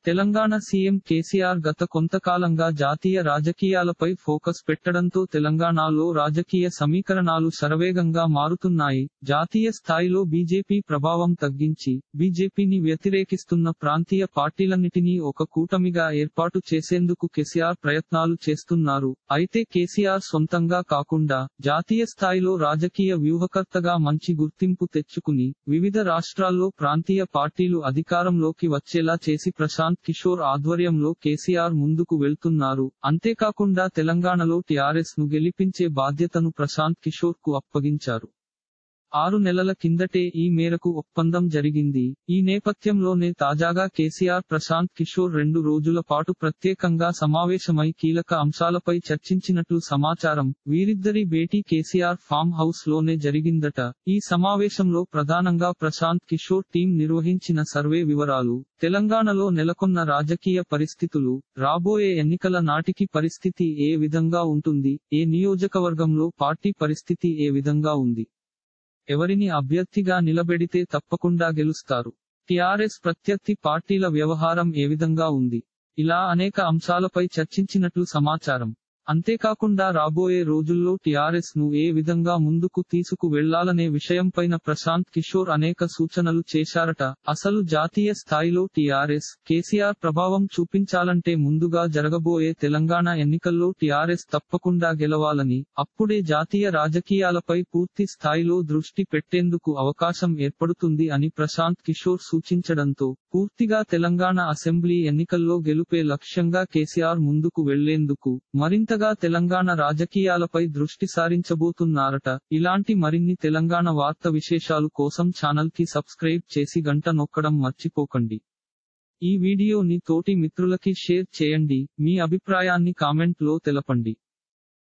Telangana CM KCR గత కొంతకాలంగా జాతీయ రాజకీయాలపై ఫోకస్ పెట్టడంతో తెలంగాణలో రాజకీయ సమీకరణాలు శరవేగంగా మారుతున్నాయి జాతీయ స్థాయిలో బీజేపీ ప్రభావం తగ్గించి బీజేపీని వ్యతిరేకిస్తున్న ప్రాంతీయ పార్టీలన్నిటినీ ఒక కూటమిగా ఏర్పాటు చేసేందుకు కేసీఆర్ ప్రయత్నాలు చేస్తున్నారు అయితే కేసీఆర్ సొంతంగా కాకుండా జాతీయ స్థాయిలో రాజకీయ వ్యూహకర్తగా మంచి గుర్తింపు తెచ్చుకుని వివిధ రాష్ట్రాల్లో ప్రాంతీయ పార్టీలు అధికారంలోకి వచ్చేలా చేసి ప్రశాంత్ కిషోర్ ఆధ్వర్యంలో కేసీఆర్ ముందుకు వెళ్తున్నారు అంతేకాకుండా తెలంగాణలో టీఆర్ఎస్ ను గెలిపించే బాధ్యతను ప్రశాంత్ కిషోర్ కు అప్పగించారు ఆరు నెలల కిందటే ఈ మేరకు ఒప్పందం జరిగింది ఈ నేపథ్యంలోనే తాజాగా కేసీఆర్ ప్రశాంత్ కిషోర్ రెండు రోజుల పాటు ప్రత్యేకంగా సమావేశమై కీలక అంశాలపై చర్చించినట్లు సమాచారం వీరిద్దరి భేటీ కేసీఆర్ ఫామ్ హౌస్ లోనే జరిగిందట ఈ సమావేశంలో ప్రధానంగా ప్రశాంత్ కిషోర్ టీం నిర్వహించిన సర్వే వివరాలు తెలంగాణలో నెలకొన్న రాజకీయ పరిస్థితులు రాబోయే ఎన్నికల నాటికి పరిస్థితి ఏ విధంగా ఉంటుంది ఏ నియోజకవర్గంలో పార్టీ పరిస్థితి ఏ విధంగా ఉంది ఎవరిని అభ్యర్థిగా నిలబెడితే తప్పకుండా గెలుస్తారు టిఆర్ఎస్ ప్రత్యర్థి పార్టీల వ్యవహారం ఏ విధంగా ఉంది ఇలా అనేక అంశాలపై చర్చించినట్లు సమాచారం అంతేకాకుండా రాబోయే రోజుల్లో టిఆర్ఎస్ ను ఏ విధంగా ముందుకు తీసుకు వెళ్లాలనే విషయంపైన ప్రశాంత్ కిషోర్ అనేక సూచనలు చేశారట అసలు జాతీయ స్థాయిలో టిఆర్ఎస్ కేసీఆర్ ప్రభావం చూపించాలంటే ముందుగా జరగబోయే తెలంగాణ ఎన్నికల్లో టిఆర్ఎస్ తప్పకుండా గెలవాలని అప్పుడే జాతీయ రాజకీయాలపై పూర్తి స్థాయిలో దృష్టి పెట్టేందుకు అవకాశం ఏర్పడుతుంది అని ప్రశాంత్ కిషోర్ సూచించడంతో పూర్తిగా తెలంగాణ అసెంబ్లీ ఎన్నికల్లో గెలుపే లక్ష్యంగా కేసీఆర్ ముందుకు వెళ్లేందుకు మరింతగా తెలంగాణ రాజకీయాలపై దృష్టి సారించబోతున్నారట ఇలాంటి మరిన్ని తెలంగాణ వార్త విశేషాలు కోసం ఛానల్ కి సబ్స్క్రైబ్ చేసి గంట నొక్కడం మర్చిపోకండి ఈ వీడియోని తోటి మిత్రులకి షేర్ చేయండి మీ అభిప్రాయాన్ని కామెంట్ లో తెలపండి